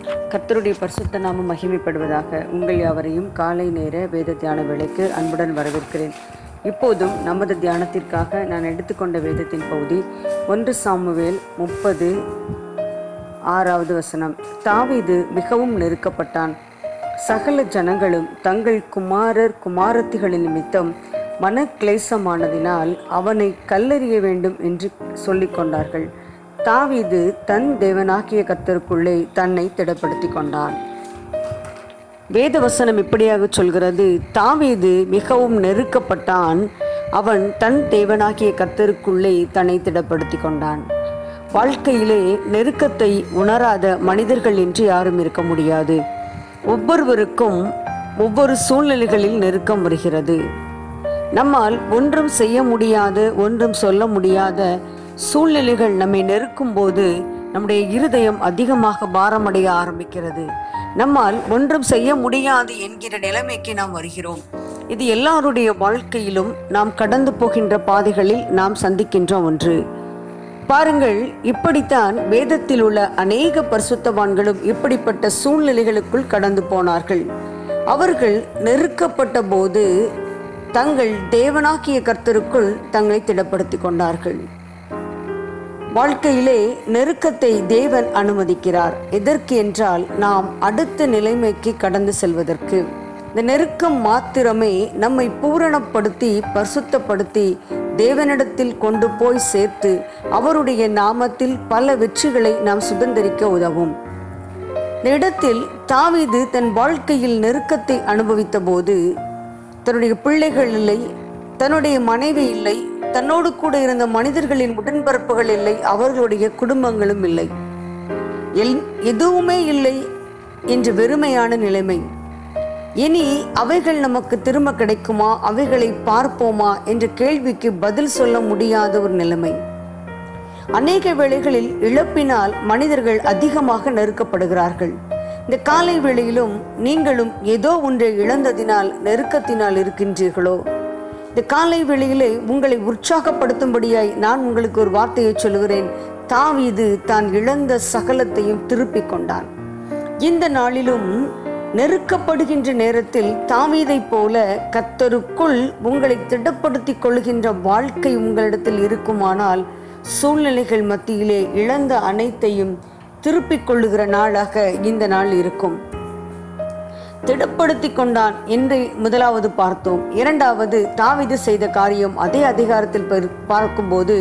கர்த்தருடைய பரிசுத்த நாமம் மகிமைப்படுவதாக உங்கள் யாவரையும் காலை நேர வேத தியான வேளைக்கு அன்புடன் வரவேற்கிறேன் இப்போதும் நமது தியானத்திற்காக நான் எடுத்துக்கொண்ட வேதத்தின் பகுதி ஒன்று சாமுவேல் முப்பது ஆறாவது வசனம் தாவீது மிகவும் நெருக்கப்பட்டான் சகல ஜனங்களும் தங்கள் குமாரர் குமாரத்திகளின் நிமித்தம் மனக்லேசமானதினால் அவனை கல்லெறிய வேண்டும் என்று சொல்லிக் கொண்டார்கள் தாவீது தன் தேவனாகிய கர்த்தருக்குள்ளே தன்னை திடப்படுத்தி கொண்டான் வேதவசனம் இப்படியாக சொல்கிறது தாவீது மிகவும் நெருக்கப்பட்டான் அவன் தன் தேவனாகிய கர்த்தருக்குள்ளே தன்னை திடப்படுத்தி கொண்டான் வாழ்க்கையிலே நெருக்கத்தை உணராத மனிதர்கள் என்று யாரும் இருக்க முடியாது ஒவ்வொருவருக்கும் ஒவ்வொரு சூழ்நிலைகளில் நெருக்கம் வருகிறது நம்மால் ஒன்றும் செய்ய முடியாத ஒன்றும் சொல்ல முடியாத சூழ்நிலைகள் நம்மை நெருக்கும் போது நம்முடைய இருதயம் அதிகமாக பாரமடைய ஆரம்பிக்கிறது நம்மால் ஒன்றும் செய்ய முடியாது என்கிற நிலைமைக்கு நாம் வருகிறோம் இது எல்லாருடைய வாழ்க்கையிலும் நாம் கடந்து போகின்ற பாதைகளில் நாம் சந்திக்கின்ற ஒன்று பாருங்கள் இப்படித்தான் வேதத்தில் உள்ள அநேக பரிசுத்தவான்களும் இப்படிப்பட்ட சூழ்நிலைகளுக்குள் கடந்து போனார்கள் அவர்கள் நெருக்கப்பட்ட போது தங்கள் தேவனாக்கிய கர்த்தருக்குள் தங்களை திடப்படுத்தி கொண்டார்கள் வாழ்க்கையிலே நெருக்கத்தை தேவன் அனுமதிக்கிறார் எதற்கு என்றால் நாம் அடுத்த நிலைமைக்கு கடந்து செல்வதற்கு இந்த நெருக்கம் மாத்திரமே நம்மை பூரணப்படுத்தி பரிசுத்தப்படுத்தி தேவனிடத்தில் கொண்டு போய் சேர்த்து அவருடைய நாமத்தில் பல வெற்றிகளை நாம் சுதந்திரிக்க உதவும் இந்த இடத்தில் தாவீது தன் வாழ்க்கையில் நெருக்கத்தை அனுபவித்த போது தன்னுடைய பிள்ளைகள் இல்லை தன்னுடைய மனைவி இல்லை தன்னோடு கூட இருந்த மனிதர்களின் உடன்பிறப்புகள் இல்லை அவர்களுடைய குடும்பங்களும் இல்லை எல் எதுவுமே இல்லை என்று வெறுமையான நிலைமை இனி அவைகள் நமக்கு திரும்ப கிடைக்குமா அவைகளை பார்ப்போமா என்ற கேள்விக்கு பதில் சொல்ல முடியாத ஒரு நிலைமை அநேக வேளைகளில் இழப்பினால் மனிதர்கள் அதிகமாக நெருக்கப்படுகிறார்கள் இந்த காலை வேளையிலும் நீங்களும் ஏதோ ஒன்றை இழந்ததினால் நெருக்கத்தினால் இருக்கின்றீர்களோ இந்த காலை வேளையிலே உங்களை உற்சாகப்படுத்தும்படியாய் நான் உங்களுக்கு ஒரு வார்த்தையை சொல்லுகிறேன் தாவீது தான் இழந்த சகலத்தையும் திருப்பிக் கொண்டான் இந்த நாளிலும் நெருக்கப்படுகின்ற நேரத்தில் தாவீதைப் போல கத்தருக்குள் உங்களை திடப்படுத்திக் கொள்கின்ற வாழ்க்கை உங்களிடத்தில் இருக்குமானால் சூழ்நிலைகள் மத்தியிலே இழந்த அனைத்தையும் திருப்பிக் கொள்ளுகிற நாளாக இந்த நாள் இருக்கும் திடப்படுத்தி கொண்டான் என்று முதலாவது பார்த்தோம் இரண்டாவது தாவிது செய்த காரியம் அதே அதிகாரத்தில் பெரு- பார்க்கும்போது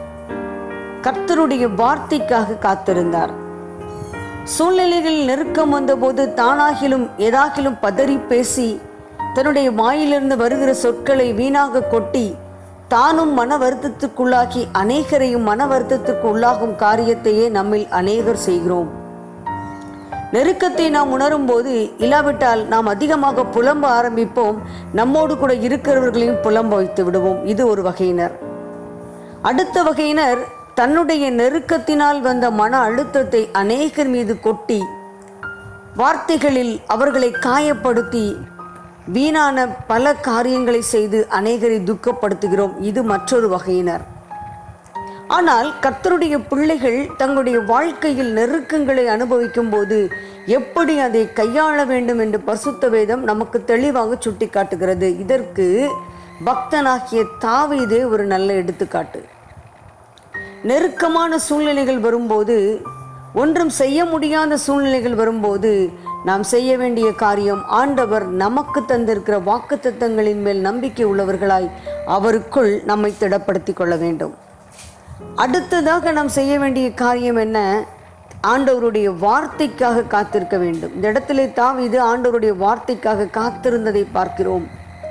கர்த்தருடைய வார்த்தைக்காக காத்திருந்தார் சூழ்நிலைகளில் நெருக்கம் வந்தபோது தானாகிலும் ஏதாகிலும் பதறி பேசி தன்னுடைய வாயிலிருந்து வருகிற சொற்களை வீணாக கொட்டி தானும் மன வருத்தத்துக்குள்ளாகி அநேகரையும் மன வருத்தத்துக்கு உள்ளாகும் காரியத்தையே நம்மில் அநேகர் செய்கிறோம் நெருக்கத்தை நாம் உணரும் போது இல்லாவிட்டால் நாம் அதிகமாக புலம்ப ஆரம்பிப்போம் நம்மோடு கூட இருக்கிறவர்களையும் புலம்ப வைத்து விடுவோம் இது ஒரு வகையினர் அடுத்த வகையினர் தன்னுடைய நெருக்கத்தினால் வந்த மன அழுத்தத்தை அநேகர் மீது கொட்டி வார்த்தைகளில் அவர்களை காயப்படுத்தி வீணான பல காரியங்களை செய்து அநேகரை துக்கப்படுத்துகிறோம் இது மற்றொரு வகையினர் ஆனால் கர்த்தருடைய பிள்ளைகள் தங்களுடைய வாழ்க்கையில் நெருக்கங்களை அனுபவிக்கும் போது எப்படி அதை கையாள வேண்டும் என்று பரிசுத்த வேதம் நமக்கு தெளிவாக சுட்டிக்காட்டுகிறது இதற்கு பக்தனாகிய தாவீதே ஒரு நல்ல எடுத்துக்காட்டு நெருக்கமான சூழ்நிலைகள் வரும்போது ஒன்றும் செய்ய முடியாத சூழ்நிலைகள் வரும்போது நாம் செய்ய வேண்டிய காரியம் ஆண்டவர் நமக்கு தந்திருக்கிற வாக்குத்தத்தங்களின் மேல் நம்பிக்கை உள்ளவர்களாய் அவருக்குள் நம்மை திடப்படுத்திக் கொள்ள வேண்டும் அடுத்ததாக நாம் செய்ய வேண்டிய காரியம் என்ன ஆண்டவருடைய வார்த்தைக்காக காத்திருக்க வேண்டும் இந்த இடத்திலே தாவீது ஆண்டவருடைய வார்த்தைக்காக காத்திருந்ததை பார்க்கிறோம்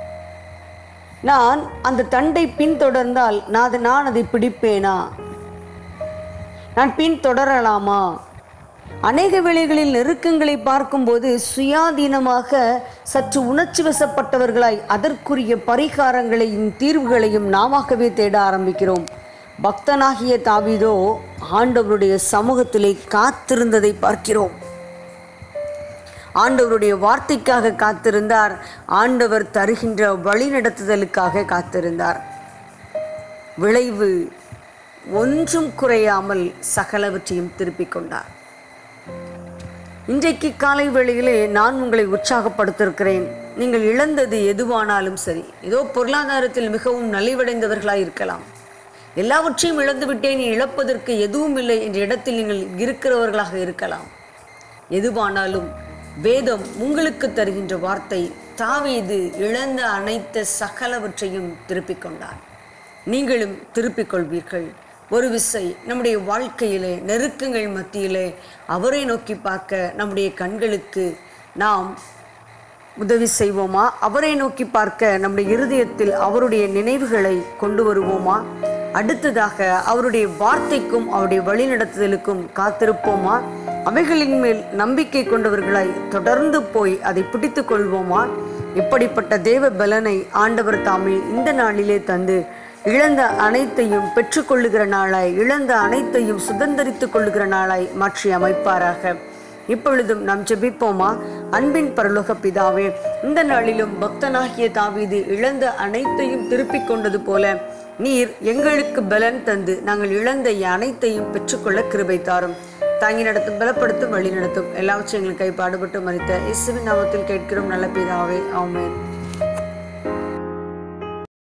நான் அந்த தண்டை பின்தொடர்ந்தால் நான் அதை- நான் அதை பிடிப்பேனா நான் பின் தொடரலாமா அநேக வேளைகளில் நெருக்கங்களை பார்க்கும்போது சுயாதீனமாக சற்று உணர்ச்சி வசப்பட்டவர்களாய் அதற்குரிய பரிகாரங்களையும் தீர்வுகளையும் நாமாகவே தேட ஆரம்பிக்கிறோம் பக்தனாகிய தாவீதோ ஆண்டவருடைய சமூகத்திலே காத்திருந்ததை பார்க்கிறோம் ஆண்டவருடைய வார்த்தைக்காக காத்திருந்தார் ஆண்டவர் தருகின்ற வழிநடத்துதலுக்காக காத்திருந்தார் விளைவு ஒன்றும் குறையாமல் சகலவற்றையும் திருப்பிக் கொண்டார் இன்றைக்கு காலை வேளையிலே நான் உங்களை உற்சாகப்படுத்திருக்கிறேன் நீங்கள் இழந்தது எதுவானாலும் சரி ஏதோ பொருளாதாரத்தில் மிகவும் நலிவடைந்தவர்களாய் இருக்கலாம் எல்லாவற்றையும் இழந்து விட்டேன் இழப்பதற்கு எதுவும் இல்லை என்ற இடத்தில் நீங்கள் இருக்கிறவர்களாக இருக்கலாம் எதுவானாலும் வேதம் உங்களுக்கு தருகின்ற வார்த்தை தாவீது இழந்த அனைத்து சகலவற்றையும் திருப்பிக் கொண்டார் நீங்களும் திருப்பிக் கொள்வீர்கள் ஒரு விசை நம்முடைய வாழ்க்கையிலே நெருக்கங்கள் மத்தியிலே அவரை நோக்கி பார்க்க நம்முடைய கண்களுக்கு நாம் உதவி செய்வோமா அவரை நோக்கி பார்க்க நம்முடைய இருதயத்தில் அவருடைய நினைவுகளை கொண்டு வருவோமா அடுத்ததாக அவருடைய வார்த்தைக்கும் அவருடைய வழிநடத்துதலுக்கும் காத்திருப்போமா அவைகளின் மேல் நம்பிக்கை கொண்டவர்களாய் தொடர்ந்து போய் அதை பிடித்து கொள்வோமா இப்படிப்பட்ட தேவ பலனை ஆண்டவர் தாமே இந்த நாளிலே தந்து இழந்த அனைத்தையும் பெற்றுக்கொள்ளுகிற நாளாய் இழந்த அனைத்தையும் சுதந்திரித்துக் கொள்ளுகிற நாளாய் மாற்றி அமைப்பாராக இப்பொழுதும் நாம் ஜெபிப்போமா அன்பின் பரலோக பிதாவே இந்த நாளிலும் பக்தனாகிய தாவீது இழந்த அனைத்தையும் திருப்பிக் கொண்டது போல நீர் எங்களுக்கு பலன் தந்து நாங்கள் இழந்த அனைத்தையும் பெற்றுக்கொள்ள கிருபை தாரும் தாங்கி நடத்தும் பலப்படுத்தும் வழி நடத்தும் எல்லாவற்றையும் எங்களுக்கு கை பாடுபட்டு மறித்த இயேசுவின் நாமத்தில் கேட்கிறோம் நல்ல பிதாவே ஆமென்